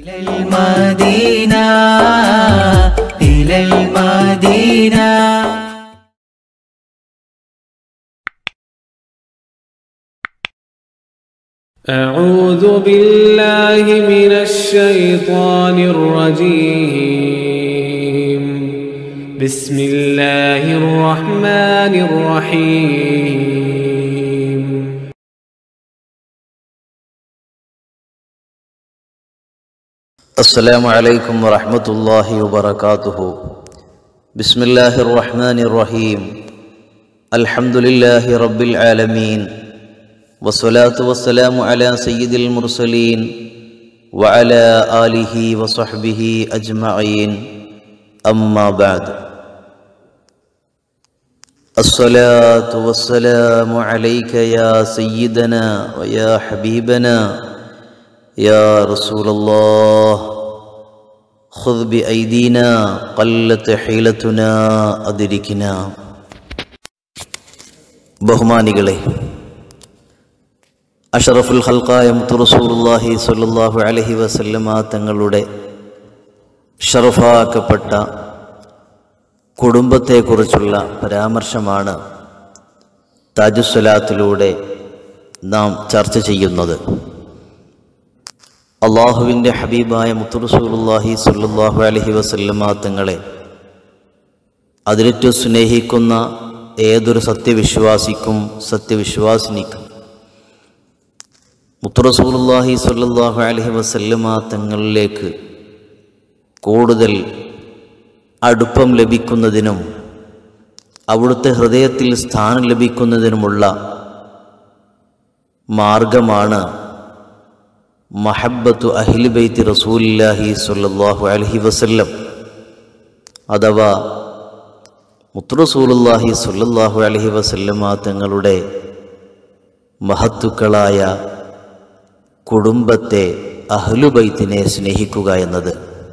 إلى المدينة إلى المدينة أعوذ بالله من الشيطان الرجيم بسم الله الرحمن الرحيم السلام عليكم ورحمة الله وبركاته بسم الله الرحمن الرحيم الحمد لله رب العالمين والصلاة والسلام على سيد المرسلين وعلى آله وصحبه أجمعين أما بعد الصلاة والسلام عليك يا سيدنا ويا حبيبنا يا رسول الله خذ بأيدينا قلت حيلتنا أدركنا ബഹുമാനികളെ അഷറഫുൽ ഹൽക്കായ മുത്തു റസൂലുള്ളാഹി സ്വല്ലല്ലാഹു അലൈഹി വസല്ലമ തങ്ങളുടെ ഷറഫാക്കപ്പെട്ട കുടുംബത്തെക്കുറിച്ചുള്ള പരാമർശമാണ് താജുസ്വലാത്തിലൂടെ നാം ചർച്ച ചെയ്യുന്നത് അള്ളാഹുവിൻ്റെ ഹബീബായ മുത്തുറസൂലുള്ളാഹി സ്വല്ലല്ലാഹു അലൈഹി വസല്ലമ തങ്ങളെ അതിലേറ്റവും സ്നേഹിക്കുന്ന ഏതൊരു സത്യവിശ്വാസിക്കും സത്യവിശ്വാസിനിക്കും മുത്തുറസൂലുള്ളാഹി സ്വല്ലല്ലാഹു അലൈഹി വസല്ലമ തങ്ങളിലേക്ക് കൂടുതൽ അടുപ്പം ലഭിക്കുന്നതിനും അവിടുത്തെ ഹൃദയത്തിൽ സ്ഥാനം ലഭിക്കുന്നതിനുമുള്ള മാർഗമാണ് മഹബത്തു അഹിൽ ബൈത്തി റസൂലില്ലാഹി സ്വല്ലല്ലാഹു അലൈഹി വസല്ലം അഥവാ മുത്തുറസൂലുല്ലാഹി സ്വല്ലല്ലാഹു അലൈഹി വസല്ലമ തങ്ങളുടെ മഹത്തുക്കളായ കുടുംബത്തെ അഹ്ലുബൈത്തിനെ സ്നേഹിക്കുക എന്നത്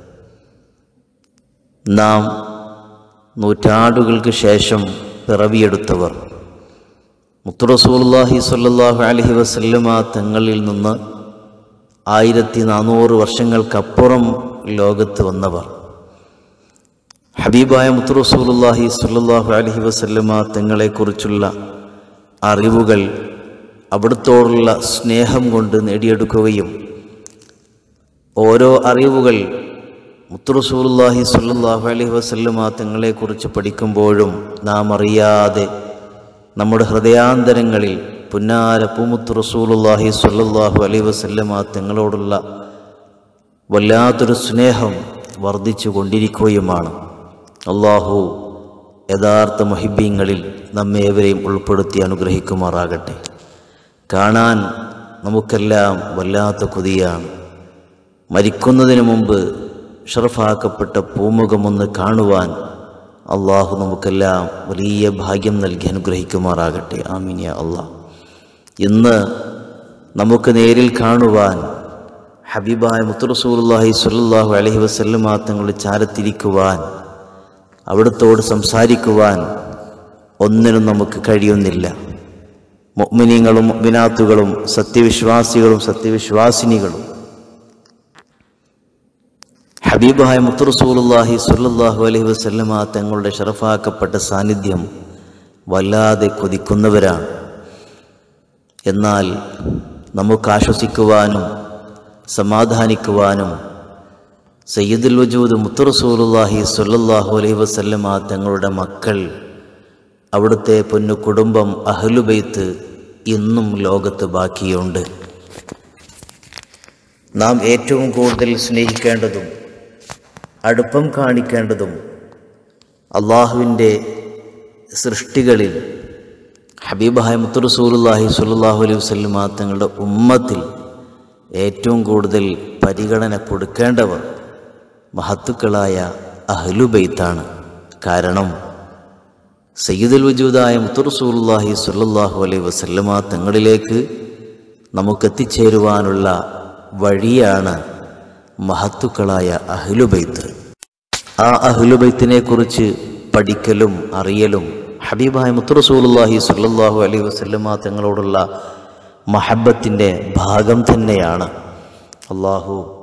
നാം നൂറ്റാണ്ടുകൾക്ക് ശേഷം പിറവിയെടുത്തവർ മുത്തുറസൂലുല്ലാഹി സ്വല്ലല്ലാഹു അലൈഹി വസല്ലമ തങ്ങളിൽ നിന്ന് ആയിരത്തി നാനൂറ് വർഷങ്ങൾക്കപ്പുറം ലോകത്ത് വന്നവർ ഹബീബായ മുത്തുറസൂലുല്ലാഹി സ്വല്ലല്ലാഹു അലൈഹി വസല്ലമ തങ്ങളെക്കുറിച്ചുള്ള അറിവുകൾ അവിടുത്തോടുള്ള സ്നേഹം കൊണ്ട് നേടിയെടുക്കുകയും ഓരോ അറിവുകൾ മുത്തുറസൂലുല്ലാഹി സ്വല്ലല്ലാഹു അലൈഹി വസല്ലമ തങ്ങളെക്കുറിച്ച് പഠിക്കുമ്പോഴും നാം അറിയാതെ നമ്മുടെ ഹൃദയാന്തരങ്ങളിൽ പുന്നാര പൂമുത്ത് റസൂലുല്ലാഹി സ്വല്ലല്ലാഹു അലൈഹി വസല്ലമ തങ്ങളോടുള്ള വല്ലാത്തൊരു സ്നേഹം വർദ്ധിച്ചു കൊണ്ടിരിക്കുകയുമാണ് അള്ളാഹു യഥാർത്ഥ മഹിബീങ്ങളിൽ നമ്മേവരെയും ഉൾപ്പെടുത്തി അനുഗ്രഹിക്കുമാറാകട്ടെ കാണാൻ നമുക്കെല്ലാം വല്ലാത്ത കൊതിയാണ് മരിക്കുന്നതിന് മുമ്പ് ഷറഫാക്കപ്പെട്ട പൂമുഖമൊന്ന് കാണുവാൻ അള്ളാഹു നമുക്കെല്ലാം വലിയ ഭാഗ്യം നൽകി അനുഗ്രഹിക്കുമാറാകട്ടെ ആമീനിയ അള്ളാഹ് ഇന്ന് നമുക്ക് നേരിൽ കാണുവാൻ ഹബീബായ മുത്തുറസൂലുള്ളാഹി സ്വല്ലല്ലാഹു അലൈഹി വസല്ലമ തങ്ങളുടെ ചാരത്തിരിക്കുവാൻ അവിടുത്തോട് സംസാരിക്കുവാൻ ഒന്നിനും നമുക്ക് കഴിയുന്നില്ല മുഅ്മിനീങ്ങളും മുഅ്മിനാത്തുകളും സത്യവിശ്വാസികളും സത്യവിശ്വാസിനികളും ഹബീബായ മുത്തുറസൂലുള്ളാഹി സ്വല്ലല്ലാഹു അലൈഹി വസല്ലമ തങ്ങളുടെ ഷറഫാക്കപ്പെട്ട സാന്നിധ്യം വല്ലാതെ കൊതിക്കുന്നവരാണ് എന്നാൽ നമുക്ക് ആശ്വസിക്കുവാനും സമാധാനിക്കുവാനും സയ്യിദുൽ വജൂദ് മുത്തുറസൂലുള്ളാഹി സ്വല്ലല്ലാഹു അലൈഹി വസല്ലമ തങ്ങളുടെ മക്കൾ അവിടുത്തെ പൊന്നു കുടുംബം അഹ്ലുബൈത്ത് ഇന്നും ലോകത്ത് ബാക്കിയുണ്ട് നാം ഏറ്റവും കൂടുതൽ സ്നേഹിക്കേണ്ടതും അടുപ്പം കാണിക്കേണ്ടതും അള്ളാഹുവിൻ്റെ സൃഷ്ടികളിൽ ഹബീബായ മുത്തുറസൂലുള്ളാഹി സ്വല്ലല്ലാഹു അലൈഹി വസല്ലമ തങ്ങളുടെ ഉമ്മത്തിൽ ഏറ്റവും കൂടുതൽ പരിഗണന കൊടുക്കേണ്ടവർ മഹത്തുക്കളായ അഹ്ലുബൈത്താണ് കാരണം സയ്യിദുൽ വജൂദായ മുത്തുറസൂലുള്ളാഹി സ്വല്ലല്ലാഹു അലൈഹി വസല്ലമ തങ്ങളിലേക്ക് നമുക്ക് എത്തിച്ചേരുവാനുള്ള വഴിയാണ് മഹത്തുക്കളായ അഹ്ലുബൈത്ത് ആ അഹ്ലുബൈത്തിനെ കുറിച്ച് പഠിക്കലും അറിയലും ഹബീബായ മുത്തുറസൂലുള്ളാഹി സ്വല്ലല്ലാഹു അലൈഹി വസല്ലമ തങ്ങളോടുള്ള മഹബത്തിൻ്റെ ഭാഗം തന്നെയാണ് അള്ളാഹു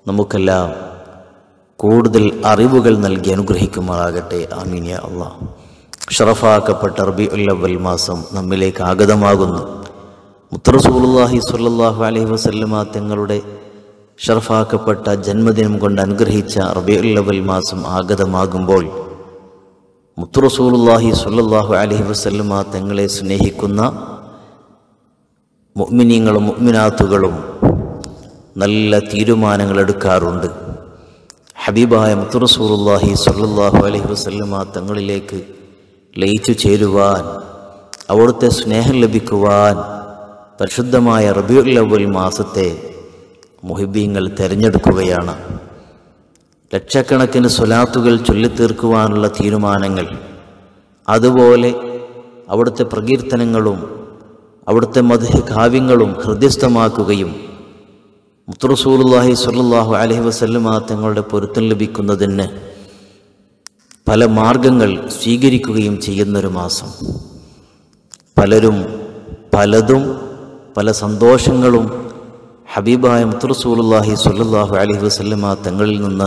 നമുക്കെല്ലാം കൂടുതൽ അറിവുകൾ നൽകി അനുഗ്രഹിക്കുമാറാകട്ടെ ആമീനിയ അള്ളാഹ് ഷറഫാക്കപ്പെട്ട റബി ഉല്ലവൽ മാസം നമ്മിലേക്ക് ആഗതമാകുന്നു മുത്തറസൂലുള്ളാഹി സ്വല്ലല്ലാഹു അലൈഹി വസല്ലമ തങ്ങളുടെ ഷറഫാക്കപ്പെട്ട ജന്മദിനം കൊണ്ട് അനുഗ്രഹിച്ച റബി ഉല്ലവൽ മാസം ആഗതമാകുമ്പോൾ മുത്തുറസൂലുള്ളാഹി സ്വല്ലല്ലാഹു അലൈഹി വസല്ലമ തങ്ങളെ സ്നേഹിക്കുന്ന മുഅ്മിനീങ്ങളും മുഅ്മിനാത്തുകളും നല്ല തീരുമാനങ്ങൾ എടുക്കാറുണ്ട് ഹബീബായ മുത്തുറസൂലുള്ളാഹി സ്വല്ലല്ലാഹു അലൈഹി വസല്ലമ തങ്ങളിലേക്ക് ലയിച്ചു ചേരുവാൻ അവിടുത്തെ സ്നേഹം ലഭിക്കുവാൻ പരിശുദ്ധമായ റബിയുൽ അവൽ മാസത്തെ മുഹിബീങ്ങൾ തിരഞ്ഞെടുക്കുകയാണ് ലക്ഷക്കണക്കിന് സ്വലാത്തുകൾ ചൊല്ലിത്തീർക്കുവാനുള്ള തീരുമാനങ്ങൾ അതുപോലെ അവിടുത്തെ പ്രകീർത്തനങ്ങളും അവിടുത്തെ മധു കാവ്യങ്ങളും ഹൃദ്യസ്ഥമാക്കുകയും മുത്തുറസൂലുള്ളാഹി സ്വല്ലല്ലാഹു അലൈഹി വസല്ലമ തങ്ങളുടെ പൊരുത്തം ലഭിക്കുന്നതിന് പല മാർഗങ്ങൾ സ്വീകരിക്കുകയും ചെയ്യുന്നൊരു മാസം പലരും പലതും പല സന്തോഷങ്ങളും ഹബീബായ മുത്തുറസൂലുള്ളാഹി സ്വല്ലല്ലാഹു അലൈഹി വസല്ലമ തങ്ങളിൽ നിന്ന്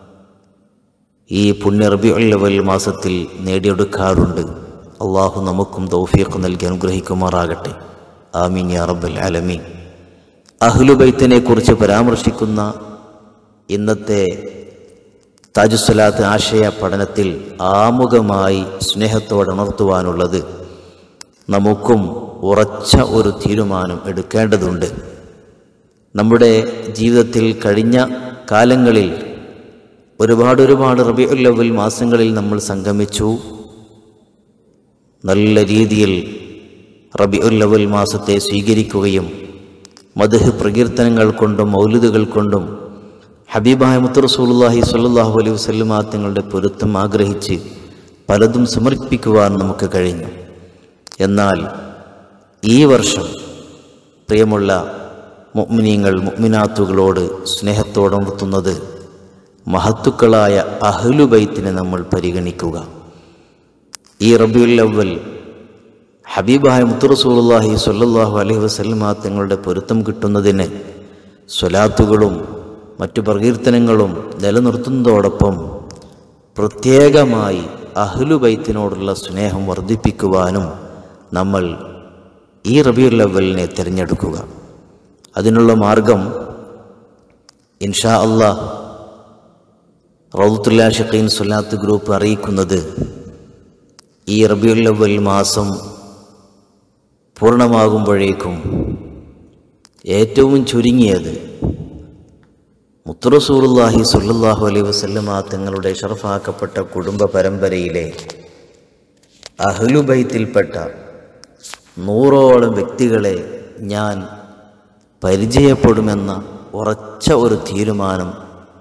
ഈ പുണ്യ റബിഉൽ അവൽ മാസത്തിൽ നേടിയെടുക്കാറുണ്ട് അള്ളാഹു നമുക്കും തൗഫീഖ് നൽകി അനുഗ്രഹിക്കുമാറാകട്ടെ ആമീൻ യാ റബ്ബൽ ആലമീൻ അഹ്ലുബൈത്തിനെ കുറിച്ച് പരാമർശിക്കുന്ന ഇന്നത്തെ താജുസലാത്ത് ആശയ പഠനത്തിൽ ആമുഖമായി സ്നേഹത്തോടെ ഉണർത്തുവാനുള്ളത് നമുക്കും ഉറച്ച ഒരു തീരുമാനം എടുക്കേണ്ടതുണ്ട് നമ്മുടെ ജീവിതത്തിൽ കഴിഞ്ഞ കാലങ്ങളിൽ ഒരുപാട് ഒരുപാട് റബിഉൽ അവൽ മാസങ്ങളിൽ നമ്മൾ സംഗമിച്ചു നല്ല രീതിയിൽ റബിഉൽ അവൽ മാസത്തെ സ്വീകരിക്കുകയും മധുഹ് പ്രകീർത്തനങ്ങൾ കൊണ്ടും മൗലിദുകൾ കൊണ്ടും ഹബീബായ മുത്തറസൂലുള്ളാഹി സ്വല്ലല്ലാഹു അലൈഹി വസല്ലമ തങ്ങളുടെ പൊരുത്തം ആഗ്രഹിച്ച് പലതും സമർപ്പിക്കുവാൻ നമുക്ക് കഴിഞ്ഞു എന്നാൽ ഈ വർഷം പ്രിയമുള്ള മുഅ്മിനീങ്ങൾ മുഅ്മിനാത്തുകളോട് സ്നേഹത്തോടെ ഉണർത്തുന്നത് മഹത്തുക്കളായ അഹ്ലുബൈത്തിനെ നമ്മൾ പരിഗണിക്കുക ഈ റബിയുൽ അവൽ ഹബീബായ മുത്തുറസൂലുള്ളാഹി സ്വല്ലല്ലാഹു അലൈഹി വസല്ലമ തങ്ങളുടെ പൊരുത്തം കിട്ടുന്നതിന് സ്വലാത്തുകളും മറ്റു പ്രകീർത്തനങ്ങളും നിലനിർത്തുന്നതോടൊപ്പം പ്രത്യേകമായി അഹ്ലുബൈത്തിനോടുള്ള സ്നേഹം വർദ്ധിപ്പിക്കുവാനും നമ്മൾ ഈ റബിയുൽ അവലിനെ തിരഞ്ഞെടുക്കുക അതിനുള്ള മാർഗം ഇൻഷാ അള്ളാഹ് റൗത്തുല്ലാ ഷഖീൻ സ്വലാത്ത് ഗ്രൂപ്പ് അറിയിക്കുന്നത് ഈ റബിയുൽ അവൽ മാസം പൂർണ്ണമാകുമ്പോഴേക്കും ഏറ്റവും ചുരുങ്ങിയത് മുത്തുറസൂറുല്ലാഹി സുല്ലാഹു അലൈഹി വസല്ലമ തങ്ങളുടെ ഷറഫാക്കപ്പെട്ട കുടുംബ പരമ്പരയിലെ അഹ്ലുബൈത്തിൽപ്പെട്ട നൂറോളം വ്യക്തികളെ ഞാൻ പരിചയപ്പെടുമെന്ന ഉറച്ച ഒരു തീരുമാനം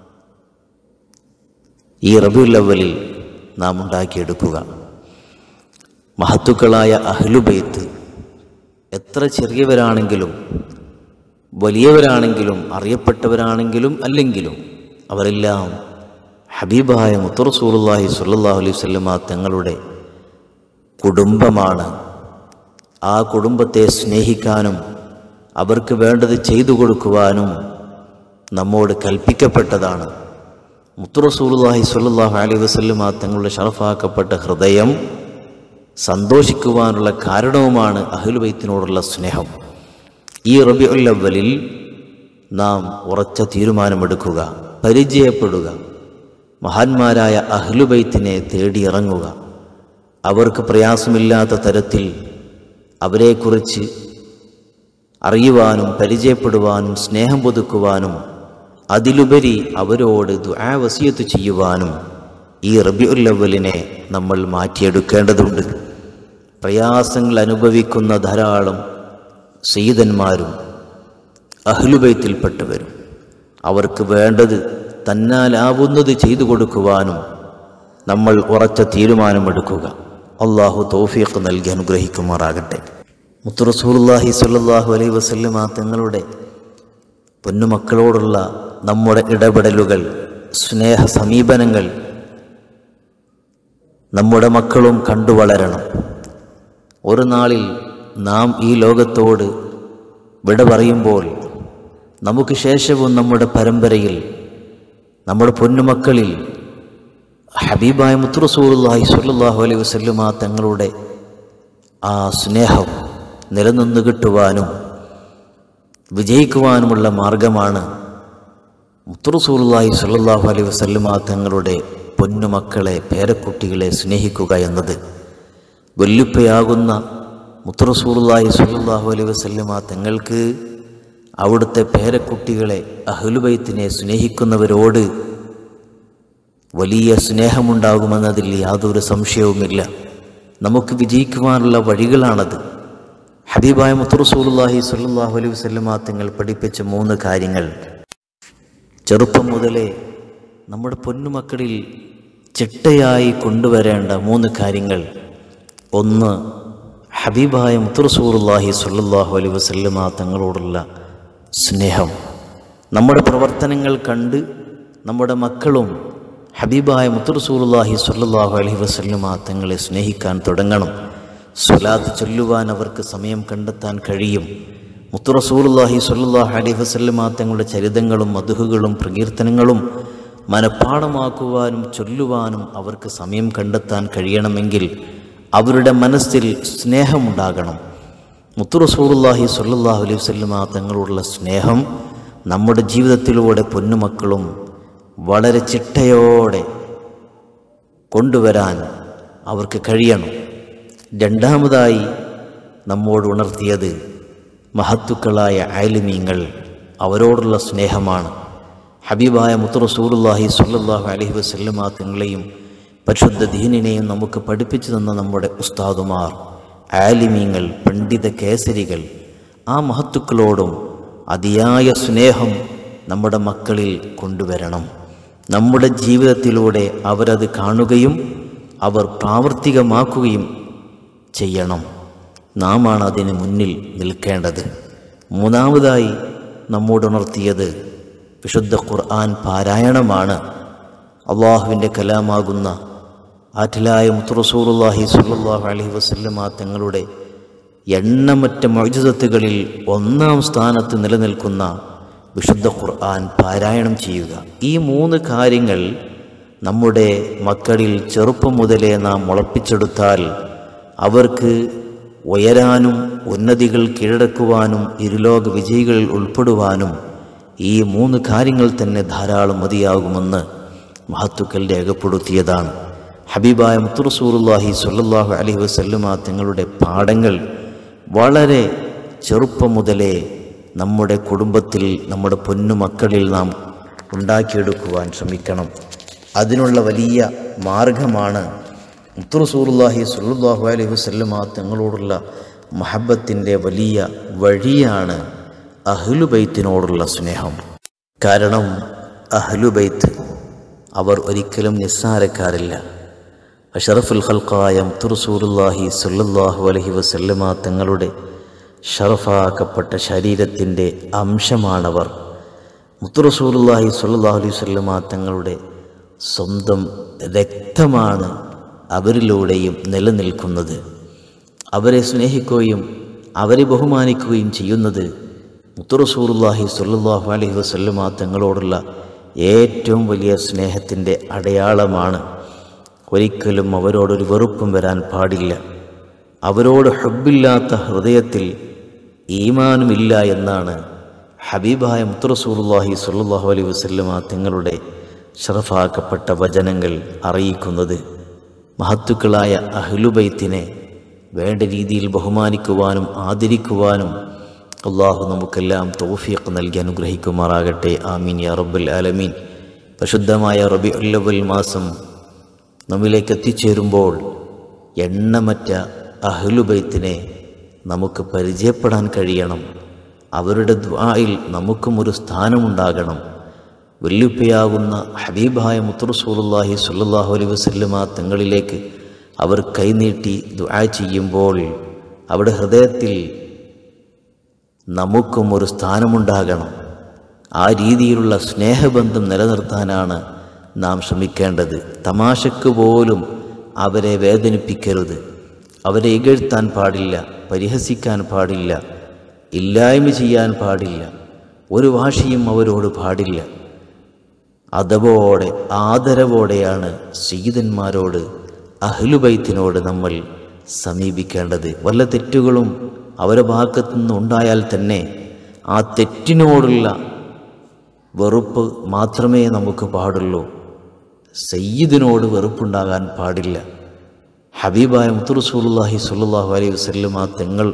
ഈ റബിയുൽ അവലിൽ നാം ഉണ്ടാക്കിയെടുക്കുക മഹത്തുക്കളായ അഹ്ലുബൈത്ത് എത്ര ചെറിയവരാണെങ്കിലും വലിയവരാണെങ്കിലും അറിയപ്പെട്ടവരാണെങ്കിലും അല്ലെങ്കിലും അവരെല്ലാം ഹബീബായ മുത്തറസൂലുള്ളാഹി സ്വല്ലല്ലാഹു അലൈഹി വസല്ലമ തങ്ങളുടെ കുടുംബമാണ് ആ കുടുംബത്തെ സ്നേഹിക്കാനും അവർക്ക് വേണ്ടത് ചെയ്തു കൊടുക്കുവാനും നമ്മോട് കൽപ്പിക്കപ്പെട്ടതാണ് മുത്തുറസൂലുള്ളാഹി സ്വല്ലല്ലാഹു അലൈഹി വസല്ലമ തങ്ങളുടെ ഷറഫാക്കപ്പെട്ട ഹൃദയം സന്തോഷിക്കുവാനുള്ള കാരണവുമാണ് അഹ്ലുബൈത്തിനോടുള്ള സ്നേഹം ഈ റബിഉൽ അവലിൽ നാം ഉറച്ച തീരുമാനമെടുക്കുക പരിചയപ്പെടുക മഹാന്മാരായ അഹ്ലുബൈത്തിനെ തേടിയിറങ്ങുക അവർക്ക് പ്രയാസമില്ലാത്ത തരത്തിൽ അവരെക്കുറിച്ച് അറിയുവാനും പരിചയപ്പെടുവാനും സ്നേഹം പുതുക്കുവാനും അതിലുപരി അവരോട് ദുആ വസിയത്ത് ചെയ്യുവാനും ഈ റബിഉൽ അവലിനെ നമ്മൾ മാറ്റിയെടുക്കേണ്ടതുണ്ട് പ്രയാസങ്ങൾ അനുഭവിക്കുന്ന ധാരാളം സയ്യിദന്മാരും അഹ്ലുബൈത്തിൽപ്പെട്ടവരും അവർക്ക് വേണ്ടത് തന്നാലാവുന്നത് ചെയ്തു കൊടുക്കുവാനും നമ്മൾ ഉറച്ച തീരുമാനമെടുക്കുക അള്ളാഹു തൗഫീഖ് നൽകി അനുഗ്രഹിക്കുമാറാകട്ടെ മുത്തുറസൂലുള്ളാഹി സ്വല്ലല്ലാഹു അലൈഹി വസല്ലമ തങ്ങളുടെ പൊന്നുമക്കളോടുള്ള നമ്മുടെ ഇടപെടലുകൾ സ്നേഹ സമീപനങ്ങൾ നമ്മുടെ മക്കളും കണ്ടു വളരണം ഒരു നാളിൽ നാം ഈ ലോകത്തോട് വിട പറയുമ്പോൾ നമുക്ക് ശേഷവും നമ്മുടെ പരമ്പരയിൽ നമ്മുടെ പൊന്നുമക്കളിൽ ഹബീബായ മുത്തുറസൂറുല്ലാഹി സ്വല്ലല്ലാഹു അലൈഹി വസല്ലമ തങ്ങളുടെ ആ സ്നേഹം നിലനിന്ന് കിട്ടുവാനും വിജയിക്കുവാനുമുള്ള മാർഗമാണ് മുത്തുറസൂലുള്ളാഹി സ്വല്ലല്ലാഹു അലൈഹി വസല്ലമ തങ്ങളുടെ പൊന്നുമക്കളെ പേരക്കുട്ടികളെ സ്നേഹിക്കുക എന്നത് വല്ലുപ്പയാകുന്ന മുത്തുറസൂലുള്ളാഹി സ്വല്ലല്ലാഹു അലൈഹി വസല്ലമ തങ്ങൾക്ക് അവിടുത്തെ പേരക്കുട്ടികളെ അഹ്ലുബൈത്തിനെ സ്നേഹിക്കുന്നവരോട് വലിയ സ്നേഹമുണ്ടാകുമെന്നതിൽ യാതൊരു സംശയവുമില്ല നമുക്ക് വിജയിക്കുവാനുള്ള വഴികളാണത് ഹബീബായ മുത്തുറസൂലുള്ളാഹി സ്വല്ലല്ലാഹു അലൈഹി വസല്ലമ തങ്ങൾ പഠിപ്പിച്ച മൂന്ന് കാര്യങ്ങൾ ചെറുപ്പം മുതലേ നമ്മുടെ പൊന്നുമക്കളിൽ ചിട്ടയായി കൊണ്ടുവരേണ്ട മൂന്ന് കാര്യങ്ങൾ ഒന്ന് ഹബീബായ മുത്തുറസൂറുല്ലാഹി സ്വല്ലല്ലാഹു അലൈഹി വസല്ലമ തങ്ങളോടുള്ള സ്നേഹം നമ്മുടെ പ്രവർത്തനങ്ങൾ കണ്ട് നമ്മുടെ മക്കളും ഹബീബായ മുത്തുറസൂറുല്ലാഹി സ്വല്ലല്ലാഹു അലൈഹി വസല്ലമ തങ്ങളെ സ്നേഹിക്കാൻ തുടങ്ങണം സ്വലാത്ത് ചൊല്ലുവാൻ അവർക്ക് സമയം കണ്ടെത്താൻ കഴിയും മുത്തുറസൂലുള്ളാഹി സ്വല്ലല്ലാഹു അലൈഹി വസല്ലമ തങ്ങളുടെ ചരിതങ്ങളും മധുഹുകളും പ്രകീർത്തനങ്ങളും മനഃപ്പാടമാക്കുവാനും ചൊല്ലുവാനും അവർക്ക് സമയം കണ്ടെത്താൻ കഴിയണമെങ്കിൽ അവരുടെ മനസ്സിൽ സ്നേഹമുണ്ടാകണം മുത്തുറസൂലുള്ളാഹി സ്വല്ലല്ലാഹു അലൈഹി വസല്ലമ തങ്ങളോടുള്ള സ്നേഹം നമ്മുടെ ജീവിതത്തിലൂടെ പൊന്നുമക്കളും വളരെ ചിട്ടയോടെ കൊണ്ടുവരാൻ അവർക്ക് കഴിയണം രണ്ടാമതായി നമ്മോട് ഉണർത്തിയത് മഹത്തുക്കളായ ആലിമീങ്ങൾ അവരോടുള്ള സ്നേഹമാണ് ഹബീബായ മുത്തുറസൂറുല്ലാഹി സ്വല്ലല്ലാഹു അലൈഹി വസല്ലമ തങ്ങളെയും പരിശുദ്ധ ദീനിനെയും നമുക്ക് പഠിപ്പിച്ചു തന്ന നമ്മുടെ ഉസ്താദുമാർ ആലിമീങ്ങൾ പണ്ഡിത കേസരികൾ ആ മഹത്തുക്കളോടും അതിയായ സ്നേഹം നമ്മുടെ മക്കളിൽ കൊണ്ടുവരണം നമ്മുടെ ജീവിതത്തിലൂടെ അവരത് കാണുകയും അവർ പ്രാവർത്തികമാക്കുകയും ചെയ്യണം നാമാണ് അതിന് മുന്നിൽ നിൽക്കേണ്ടത് മൂന്നാമതായി നമ്മോടുണർത്തിയത് വിശുദ്ധ ഖുർആൻ പാരായണമാണ് അള്ളാഹുവിൻ്റെ കലാമാകുന്ന ആറ്റിലായ മുത്തുറസൂറുല്ലാഹി സ്വല്ലല്ലാഹു അലൈഹി വസല്ലമ തങ്ങളുടെ എണ്ണമറ്റ മൗജുദത്തുകളിൽ ഒന്നാം സ്ഥാനത്ത് നിലനിൽക്കുന്ന വിശുദ്ധ ഖുർആൻ പാരായണം ചെയ്യുക ഈ മൂന്ന് കാര്യങ്ങൾ നമ്മുടെ മക്കളിൽ ചെറുപ്പം മുതലേ നാം മുളപ്പിച്ചെടുത്താൽ അവർക്ക് ഉയരാനും ഉന്നതികൾ കീഴടക്കുവാനും ഇരുലോക വിജയികളിൽ ഉൾപ്പെടുവാനും ഈ മൂന്ന് കാര്യങ്ങൾ തന്നെ ധാരാളം മതിയാകുമെന്ന് മഹത്തുക്കൾ രേഖപ്പെടുത്തിയതാണ് ഹബീബായ മുത്തുറസൂറുല്ലാഹി സ്വല്ലല്ലാഹു അലൈഹി വസല്ലമ തങ്ങളുടെ പാഠങ്ങൾ വളരെ ചെറുപ്പം മുതലേ നമ്മുടെ കുടുംബത്തിൽ നമ്മുടെ പൊന്നുമക്കളിൽ നാം ഉണ്ടാക്കിയെടുക്കുവാൻ ശ്രമിക്കണം അതിനുള്ള വലിയ മാർഗമാണ് മുത്തുറസൂറുല്ലാഹി സ്വല്ലല്ലാഹു അലൈഹി വസല്ലമ തങ്ങളോടുള്ള മഹബത്തിൻ്റെ വലിയ വഴിയാണ് അഹ്ലുബൈത്തിനോടുള്ള സ്നേഹം കാരണം അഹ്ലുബൈത്ത് അവർ ഒരിക്കലും നിസ്സാരക്കാരില്ല അഷറഫുൽ ഖൽക്കായ മുത്തുറസൂറുല്ലാഹി സ്വല്ലല്ലാഹു അലൈഹി വസല്ലമ തങ്ങളുടെ ഷറഫാക്കപ്പെട്ട ശരീരത്തിൻ്റെ അംശമാണവർ മുത്തുറസൂറുല്ലാഹി സ്വല്ലല്ലാഹു അലൈഹി വസല്ലമ തങ്ങളുടെ സ്വന്തം രക്തമാണ് അവരിലൂടെയും നിലനിൽക്കുന്നത് അവരെ സ്നേഹിക്കുകയും അവരെ ബഹുമാനിക്കുകയും ചെയ്യുന്നത് മുത്തുറസൂറുല്ലാഹി സ്വല്ലല്ലാഹു അലൈഹി വസല്ലമ തങ്ങളോടുള്ള ഏറ്റവും വലിയ സ്നേഹത്തിൻ്റെ അടയാളമാണ് ഒരിക്കലും അവരോടൊരു വെറുപ്പും വരാൻ പാടില്ല അവരോട് ഹബ്ബില്ലാത്ത ഹൃദയത്തിൽ ഈമാനുമില്ല എന്നാണ് ഹബീബായ മുത്തുറസൂറുല്ലാഹി സ്വല്ലല്ലാഹു അലൈഹി വസല്ലമ തങ്ങളുടെ ഷറഫാക്കപ്പെട്ട വചനങ്ങൾ അറിയിക്കുന്നത് മഹത്തുക്കളായ അഹ്ലുബൈത്തിനെ വേണ്ട രീതിയിൽ ബഹുമാനിക്കുവാനും ആദരിക്കുവാനും അള്ളാഹു നമുക്കെല്ലാം തൗഫീഖ് നൽകി അനുഗ്രഹിക്കുമാറാകട്ടെ ആമീൻ യാ റബ്ബൽ ആലമീൻ പരിശുദ്ധമായ റബി ഉല്ലവൽ മാസം നമ്മിലേക്ക് എത്തിച്ചേരുമ്പോൾ എണ്ണമറ്റ അഹ്ലുബൈത്തിനെ നമുക്ക് പരിചയപ്പെടാൻ കഴിയണം അവരുടെ ദ്വായിൽ നമുക്കും ഒരു സ്ഥാനമുണ്ടാകണം വെല്ലുപ്പയാകുന്ന ഹബീബായ മുത്തുറസൂലുള്ളാഹി സ്വല്ലല്ലാഹു അലൈഹി വസല്ലമ തങ്ങളിലേക്ക് അവർ കൈനീട്ടി ദുആ ചെയ്യുമ്പോൾ അവിടെ ഹൃദയത്തിൽ നമുക്കും ഒരു സ്ഥാനമുണ്ടാകണം ആ രീതിയിലുള്ള സ്നേഹബന്ധം നിലനിർത്താനാണ് നാം ശ്രമിക്കേണ്ടത് തമാശക്ക് പോലും അവരെ വേദനിപ്പിക്കരുത് അവരെ ഇകഴ്ത്താൻ പാടില്ല പരിഹസിക്കാൻ പാടില്ല ഇല്ലായ്മ ചെയ്യാൻ പാടില്ല ഒരു വാശിയും അവരോട് പാടില്ല അതവോടെ ആദരവോടെയാണ് സയ്യിദന്മാരോട് അഹ്ലുബൈത്തിനോട് നമ്മൾ സമീപിക്കേണ്ടത് വല്ല തെറ്റുകളും അവരുടെ ഭാഗത്തു നിന്ന് ഉണ്ടായാൽ തന്നെ ആ തെറ്റിനോടുള്ള വെറുപ്പ് മാത്രമേ നമുക്ക് പാടുള്ളൂ സയ്യിദിനോട് വെറുപ്പുണ്ടാകാൻ പാടില്ല ഹബീബായ മുത്തുറസൂലുള്ളാഹി സ്വല്ലല്ലാഹു അലൈഹി വസല്ലം ആ തെങ്ങൾ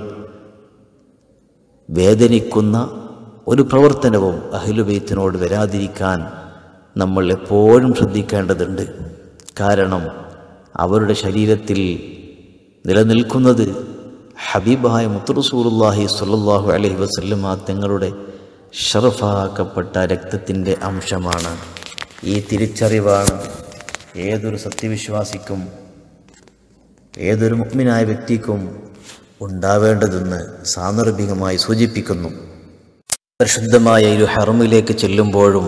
വേദനിക്കുന്ന ഒരു പ്രവർത്തനവും അഹ്ലുബൈത്തിനോട് വരാതിരിക്കാൻ നമ്മൾ എപ്പോഴും ശ്രദ്ധിക്കേണ്ടതുണ്ട് കാരണം അവരുടെ ശരീരത്തിൽ നിലനിൽക്കുന്നത് ഹബീബായ മുത്തുറസൂലുള്ളാഹി സ്വല്ലല്ലാഹു അലൈഹി വസല്ലം ആ തങ്ങളുടെ ഷറഫാക്കപ്പെട്ട രക്തത്തിൻ്റെ അംശമാണ് ഈ തിരിച്ചറിവാണ് ഏതൊരു സത്യവിശ്വാസിക്കും ഏതൊരു മുഗ്മിനായ വ്യക്തിക്കും ഉണ്ടാവേണ്ടതെന്ന് സാന്ദർഭികമായി സൂചിപ്പിക്കുന്നു പരിശുദ്ധമായ ഒരു ഹറമിലേക്ക് ചെല്ലുമ്പോഴും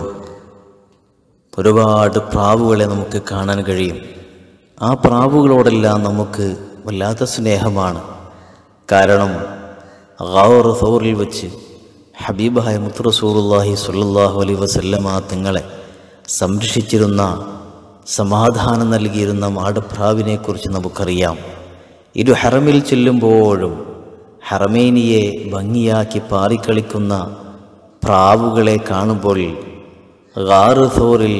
ഒരുപാട് പ്രാവുകളെ നമുക്ക് കാണാൻ കഴിയും ആ പ്രാവുകളോടെല്ലാം നമുക്ക് വല്ലാത്ത സ്നേഹമാണ് കാരണം ഗൗർ സൗറിൽ വെച്ച് ഹബീബായ മുത്തുറസൂറുല്ലാഹി സ്വല്ലല്ലാഹു അലൈഹി വസല്ലമ തങ്ങളെ സംരക്ഷിച്ചിരുന്ന സമാധാനം നൽകിയിരുന്ന മാടപ്രാവിനെക്കുറിച്ച് നമുക്കറിയാം ഇരു ഹറമിൽ ചെല്ലുമ്പോഴും ഹറമേനിയെ ഭംഗിയാക്കി പാറിക്കളിക്കുന്ന പ്രാവുകളെ കാണുമ്പോൾ ഗാറ് സോറിൽ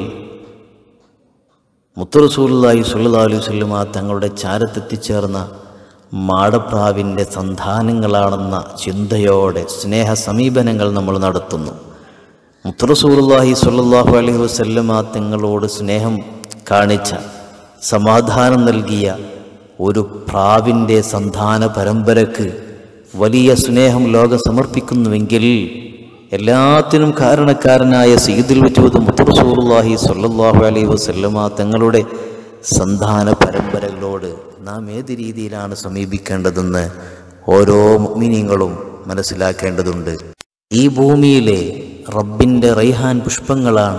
മുത്തുറസൂലായി സുല്ലാ അലൈഹി സ്വല്ലമ തങ്ങളുടെ ചാരത്തെത്തിച്ചേർന്ന മാടപ്രാവിൻ്റെ സന്താനങ്ങളാണെന്ന ചിന്തയോടെ സ്നേഹ സമീപനങ്ങൾ നമ്മൾ നടത്തുന്നു മുത്തുറസൂലുള്ളാഹി സ്വല്ലല്ലാഹു അലൈഹി വസല്ലമ തങ്ങളോട് സ്നേഹം കാണിച്ച സമാധാനം നൽകിയ ഒരു പ്രാവിൻ്റെ സന്താന പരമ്പരക്ക് വലിയ സ്നേഹം ലോകം സമർപ്പിക്കുന്നുവെങ്കിൽ എല്ലാത്തിനും കാരണക്കാരനായ സീദുൽ വജൂദ് മുത്തുറസൂലുള്ളാഹി സ്വല്ലല്ലാഹു അലൈഹി വസല്ലമ തങ്ങളുടെ സന്താന പരമ്പരകളോട് നാം ഏത് രീതിയിലാണ് സമീപിക്കേണ്ടതെന്ന് ഓരോ മിനിങ്ങളും മനസ്സിലാക്കേണ്ടതുണ്ട് ഈ ഭൂമിയിലെ റബ്ബിൻ്റെ റൈഹാൻ പുഷ്പങ്ങളാണ്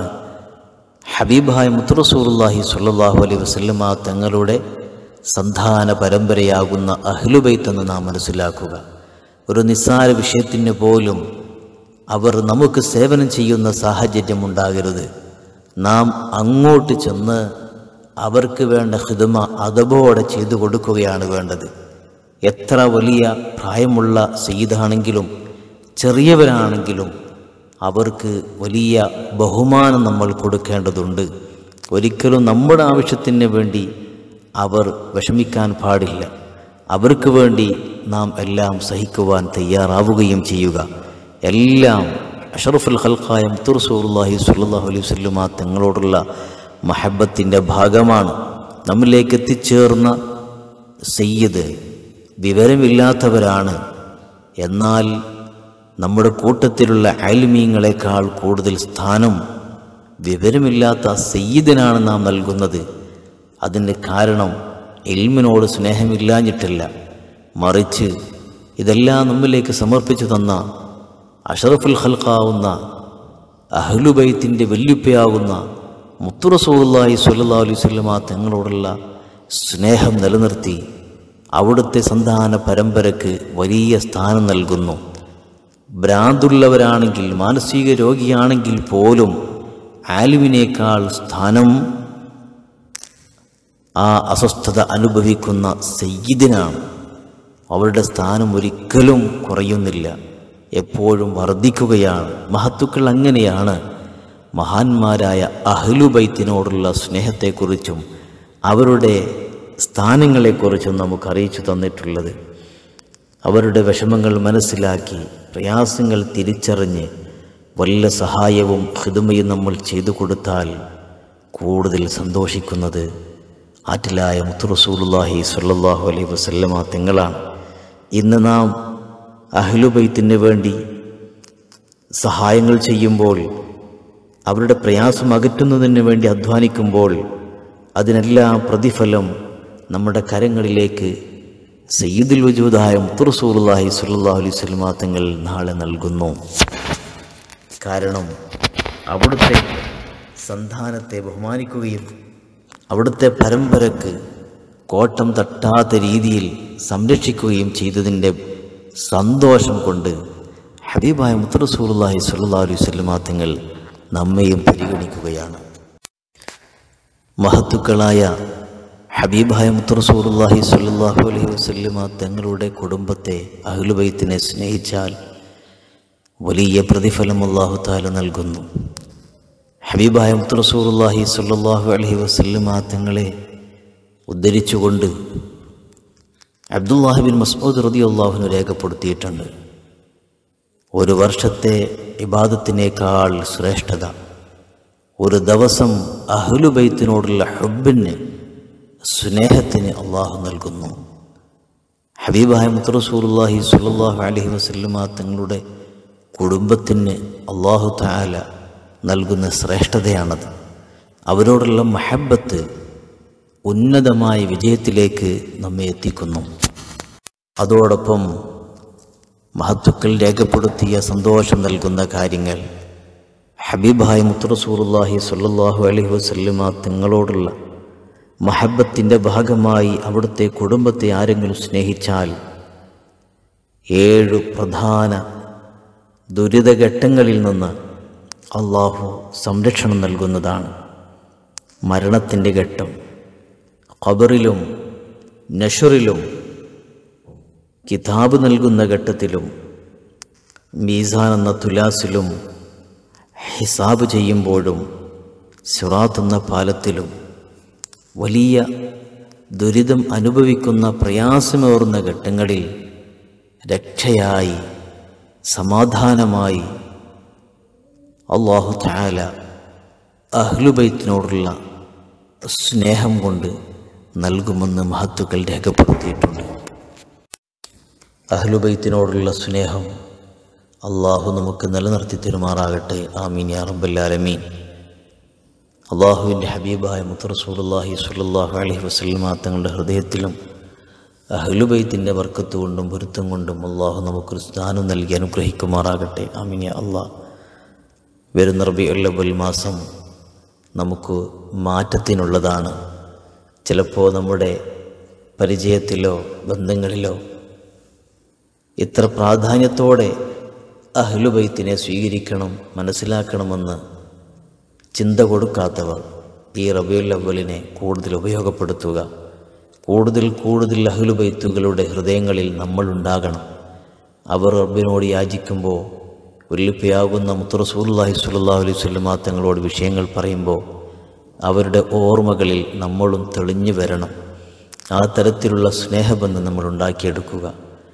ഹബീബായ മുത്തുറസൂറുല്ലാഹി സ്വല്ലല്ലാഹു അലൈഹി വസല്ലമ തങ്ങളുടെ സന്താന പരമ്പരയാകുന്ന അഹ്ലുബൈത്ത് നാം മനസ്സിലാക്കുക ഒരു നിസ്സാര വിഷയത്തിന് പോലും അവർ നമുക്ക് സേവനം ചെയ്യുന്ന സാഹചര്യം ഉണ്ടാകരുത് നാം അങ്ങോട്ട് ചെന്ന് അവർക്ക് വേണ്ട ഹിതമ അതബോടെ ചെയ്തു കൊടുക്കുകയാണ് വേണ്ടത് എത്ര വലിയ പ്രായമുള്ള സയ്യിദാണെങ്കിലും ചെറിയവരാണെങ്കിലും അവർക്ക് വലിയ ബഹുമാനം നമ്മൾ കൊടുക്കേണ്ടതുണ്ട് ഒരിക്കലും നമ്മുടെ ആവശ്യത്തിന് വേണ്ടി അവർ വിഷമിക്കാൻ പാടില്ല അവർക്ക് വേണ്ടി നാം എല്ലാം സഹിക്കുവാൻ തയ്യാറാവുകയും ചെയ്യുക എല്ലാം അഷറഫുൽ ഖൽഖായ മുത്തുറസൂറുല്ലാഹി സ്വല്ലല്ലാഹു അലൈഹി വസല്ലമ തങ്ങളോടുള്ള മഹബത്തിൻ്റെ ഭാഗമാണ് നമ്മിലേക്ക് എത്തിച്ചേർന്ന സയ്യിദ് വിവരമില്ലാത്തവരാണ് എന്നാൽ നമ്മുടെ കൂട്ടത്തിലുള്ള അയൽമീങ്ങളെക്കാൾ കൂടുതൽ സ്ഥാനം വിവരമില്ലാത്ത സയ്യിദിനാണ് നാം നൽകുന്നത് അതിൻ്റെ കാരണം എൽമിനോട് സ്നേഹമില്ലാഞ്ഞിട്ടല്ല മറിച്ച് ഇതെല്ലാം നമ്മിലേക്ക് സമർപ്പിച്ചു തന്ന അഷറഫുൽ ഖൽഖാവുന്ന അഹ്ലുബൈത്തിൻ്റെ വെല്ലുപ്പയാകുന്ന മുത്തുറസൂള്ളാഹി സ്വല്ലല്ലാഹു അലൈഹി വസല്ലമ തങ്ങളോടുള്ള സ്നേഹം നിലനിർത്തി അവിടുത്തെ സന്താന പരമ്പരക്ക് വലിയ സ്ഥാനം നൽകുന്നു ഭ്രാന്തുള്ളവരാണെങ്കിൽ മാനസിക രോഗിയാണെങ്കിൽ പോലും ആലുവിനേക്കാൾ സ്ഥാനം ആ അസ്വസ്ഥത അനുഭവിക്കുന്ന സയ്യിദിനാണ് അവരുടെ സ്ഥാനം ഒരിക്കലും കുറയുന്നില്ല എപ്പോഴും വർദ്ധിക്കുകയാണ് മഹത്തുക്കൾ അങ്ങനെയാണ് മഹാന്മാരായ അഹ്ലുബൈത്തിനോടുള്ള സ്നേഹത്തെക്കുറിച്ചും അവരുടെ സ്ഥാനങ്ങളെക്കുറിച്ചും നമുക്ക് അറിയിച്ചു തന്നിട്ടുള്ളത് അവരുടെ വിഷമങ്ങൾ മനസ്സിലാക്കി പ്രയാസങ്ങൾ തിരിച്ചറിഞ്ഞ് വല്ല സഹായവും ഹിതുമയും നമ്മൾ ചെയ്തു കൊടുത്താൽ കൂടുതൽ സന്തോഷിക്കുന്നത് ആറ്റിലായ മുത്തുറസൂലുല്ലാഹി സ്വല്ലല്ലാഹു അലൈഹി വസല്ലമ തങ്ങളാണ് ഇന്ന് നാം അഹ്ലുബൈത്തിന് വേണ്ടി സഹായങ്ങൾ ചെയ്യുമ്പോൾ അവരുടെ പ്രയാസം അകറ്റുന്നതിന് വേണ്ടി അധ്വാനിക്കുമ്പോൾ അതിനെല്ലാം പ്രതിഫലം നമ്മുടെ കരങ്ങളിലേക്ക് സയ്യിദുൽ വജൂദായ മുത്തുറസൂലുല്ലാഹി സ്വല്ലല്ലാഹു അലൈഹി വസല്ലമ തങ്ങൾ നാളെ നൽകുന്നു കാരണം അവിടുത്തെ സന്താനത്തെ ബഹുമാനിക്കുകയും അവിടുത്തെ പരമ്പരക്ക് കോട്ടം തട്ടാത്ത രീതിയിൽ സംരക്ഷിക്കുകയും ചെയ്തതിൻ്റെ സന്തോഷം കൊണ്ട് ഹബീബായ മുത്തറസൂലുള്ളാഹി സ്വല്ലല്ലാഹു അലൈഹി വസല്ലമ തങ്ങൾ നമ്മെയും പരിഗണിക്കുകയാണ് മഹത്തുക്കളായ ഹബീബായ മുത്തറസൂറുല്ലാഹി സ്വല്ലല്ലാഹു അലൈഹി വസല്ലമ തങ്ങളുടെ കുടുംബത്തെ അഹ്ലുബൈത്തിനെ സ്നേഹിച്ചാൽ വലിയ പ്രതിഫലം അള്ളാഹു താല നൽകുന്നു ഹബീബായ മുത്തറസൂറുല്ലാഹി സ്വല്ലല്ലാഹു അലൈഹി വസല്ലമ തങ്ങളെ ഉദ്ധരിച്ചുകൊണ്ട് അബ്ദുല്ലാഹിബിൻ മസ്ഊദ് റതി അള്ളാഹുവിന് രേഖപ്പെടുത്തിയിട്ടുണ്ട് ഒരു വർഷത്തെ ഇബാദത്തിനേക്കാൾ ശ്രേഷ്ഠത ഒരു ദിവസം അഹ്ലുബൈത്തിനോടുള്ള ഹുബിന് സ്നേഹത്തിന് അള്ളാഹു നൽകുന്നു ഹബീബായ മുത്തറസൂലുല്ലാഹി സ്വല്ലല്ലാഹു അലൈഹി വസല്ലമ തങ്ങളുടെ കുടുംബത്തിന് അള്ളാഹു താല നൽകുന്ന ശ്രേഷ്ഠതയാണത് അവരോടുള്ള മഹബത്ത് ഉന്നതമായ വിജയത്തിലേക്ക് നമ്മെ എത്തിക്കുന്നു അതോടൊപ്പം മഹത്തുക്കൾ രേഖപ്പെടുത്തിയ സന്തോഷം നൽകുന്ന കാര്യങ്ങൾ ഹബീബായ മുത്തറസൂറുല്ലാഹി സ്വല്ലല്ലാഹു അലൈഹി വസല്ലമ തങ്ങളോടുള്ള മഹബത്തിൻ്റെ ഭാഗമായി അവിടുത്തെ കുടുംബത്തെ ആരെങ്കിലും സ്നേഹിച്ചാൽ ഏഴു പ്രധാന ദുരിതഘട്ടങ്ങളിൽ നിന്ന് അള്ളാഹു സംരക്ഷണം നൽകുന്നതാണ് മരണത്തിൻ്റെ ഘട്ടം ഖബറിലും നഷറിലും കിതാബ് നൽകുന്ന ഘട്ടത്തിലും മീസാൻ എന്ന തുലാസിലും ഹിസാബ് ചെയ്യുമ്പോഴും സിറാത്ത് എന്ന പാലത്തിലും വലിയ ദുരിതം അനുഭവിക്കുന്ന പ്രയാസമേറുന്ന ഘട്ടങ്ങളിൽ രക്ഷയായി സമാധാനമായി അള്ളാഹു താല അഹ്ലുബൈത്തിനോടുള്ള സ്നേഹം കൊണ്ട് നൽകുമെന്ന് മഹത്തുക്കൾ രേഖപ്പെടുത്തിയിട്ടുണ്ട് അഹ്ലുബൈത്തിനോടുള്ള സ്നേഹം അള്ളാഹു നമുക്ക് നിലനിർത്തി തരുമാറാകട്ടെ ആമീൻ യാ റബ്ബല്ലാലമീൻ അള്ളാഹുവിൻ്റെ ഹബീബായ മുത്തറസൂലുല്ലാഹി സ്വല്ലല്ലാഹു അലൈഹി വസല്ലമ തങ്ങളുടെ ഹൃദയത്തിലും അഹ്ലുബൈത്തിൻ്റെ വർക്കത്ത് കൊണ്ടും പൊരുത്തം കൊണ്ടും അള്ളാഹു നമുക്കൊരു സ്ഥാനം നൽകി അനുഗ്രഹിക്കുമാറാകട്ടെ ആമീൻ യാ അള്ളാഹ് വരുന്ന റബി ഉല്ലബൽ മാസം നമുക്ക് മാറ്റത്തിനുള്ളതാണ് ചിലപ്പോൾ നമ്മുടെ പരിചയത്തിലോ ബന്ധങ്ങളിലോ ഇത്ര പ്രാധാന്യത്തോടെ അഹ്ലുബൈത്തിനെ സ്വീകരിക്കണം മനസ്സിലാക്കണമെന്ന് ചിന്ത കൊടുക്കാത്തവർ ഈ റബിയുൽ അവലിനെ കൂടുതൽ ഉപയോഗപ്പെടുത്തുക കൂടുതൽ കൂടുതൽ അഹ്ലുബൈത്തുകളുടെ ഹൃദയങ്ങളിൽ നമ്മളുണ്ടാകണം അവർ റബ്ബിനോട് യാചിക്കുമ്പോൾ ഉല്ലിപ്പയാകുന്ന മുത്തറസൂല്ലാഹി സ്വല്ലല്ലാഹു അലൈഹി വസല്ലമ തങ്ങളോട് വിഷയങ്ങൾ പറയുമ്പോൾ അവരുടെ ഓർമ്മകളിൽ നമ്മളും തെളിഞ്ഞു വരണം ആ തരത്തിലുള്ള സ്നേഹബന്ധം നമ്മൾ ഉണ്ടാക്കിയെടുക്കുക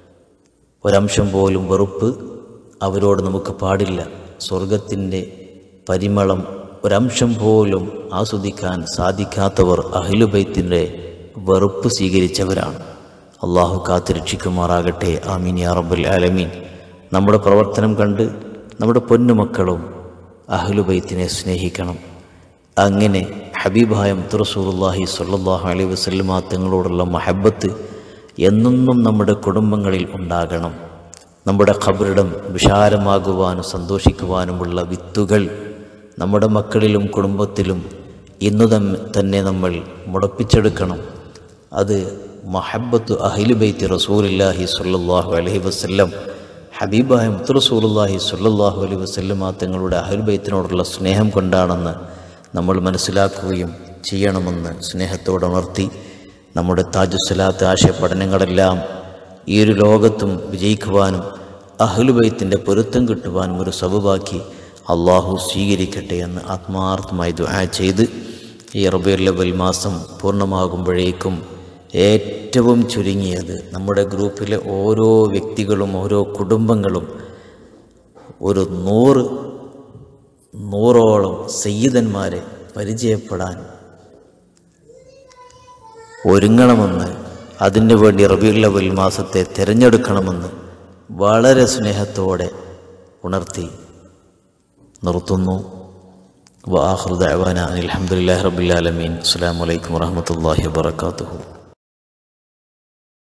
ഒരംശം പോലും വെറുപ്പ് അവരോട് നമുക്ക് പാടില്ല സ്വർഗത്തിൻ്റെ പരിമളം ഒരംശം പോലും ആസ്വദിക്കാൻ സാധിക്കാത്തവർ അഹിലുബൈത്തിൻ്റെ വെറുപ്പ് സ്വീകരിച്ചവരാണ് അള്ളാഹു കാത്തുരക്ഷിക്കുമാറാകട്ടെ ആമീൻ യാ റബ്ബുൽ ആലമീൻ നമ്മുടെ പ്രവർത്തനം കണ്ട് നമ്മുടെ പൊന്നുമക്കളും അഹ്ലുബൈത്തിനെ സ്നേഹിക്കണം അങ്ങനെ ഹബീബായ മുത്തറസൂറുല്ലാഹി സ്വല്ലല്ലാഹു അലൈഹി വസല്ലമ തങ്ങളോടുള്ള മഹബത്ത് എന്നെന്നും നമ്മുടെ കുടുംബങ്ങളിൽ ഉണ്ടാകണം നമ്മുടെ ഖബറിടം വിശാലമാകുവാനും സന്തോഷിക്കുവാനുമുള്ള വിത്തുകൾ നമ്മുടെ മക്കളിലും കുടുംബത്തിലും ഇന്നു തന്നെ നമ്മൾ മുടപ്പിച്ചെടുക്കണം അത് മഹബത്ത് അഹിലുബൈത്തി റസൂലില്ലാഹി സ്വല്ലല്ലാഹു അലൈഹി വസല്ലം ഹബീബായ മുത്തറസൂലുല്ലാഹി സ്വല്ലല്ലാഹു അലൈഹി വസല്ലമ തങ്ങളുടെ അഹിൽബൈത്തിനോടുള്ള സ്നേഹം കൊണ്ടാണെന്ന് നമ്മൾ മനസ്സിലാക്കുകയും ചെയ്യണമെന്ന് സ്നേഹത്തോടെ ഉണർത്തി നമ്മുടെ താജുസലാത്ത് ആശയ പഠനങ്ങളെല്ലാം ഈ ഒരു ലോകത്തും വിജയിക്കുവാനും അഹ്ലുബൈത്തിൻ്റെ പൊരുത്തം കിട്ടുവാനും ഒരു സബുബാക്കി അള്ളാഹു സ്വീകരിക്കട്ടെ എന്ന് ആത്മാർത്ഥമായി ദുആ ചെയ്ത് ഈ റബീർ ലവൽ മാസം പൂർണ്ണമാകുമ്പോഴേക്കും ഏറ്റവും ചുരുങ്ങിയത് നമ്മുടെ ഗ്രൂപ്പിലെ ഓരോ വ്യക്തികളും ഓരോ കുടുംബങ്ങളും ഒരു നൂറ് നൂറോളം സയ്യിദന്മാരെ പരിചയപ്പെടാൻ ഒരുങ്ങണമെന്ന് അതിനു വേണ്ടി റബീഉൽ മാസത്തെ തിരഞ്ഞെടുക്കണമെന്ന് വളരെ സ്നേഹത്തോടെ ഉണർത്തി നിർത്തുന്നു വാഹൃദ അവാന അനിൽ അഹമ്മദില്ലാഹി റബിലാലമീൻ അസ്സാം വലൈക്കും വാഹമത്തല്ലാഹി വാത്തു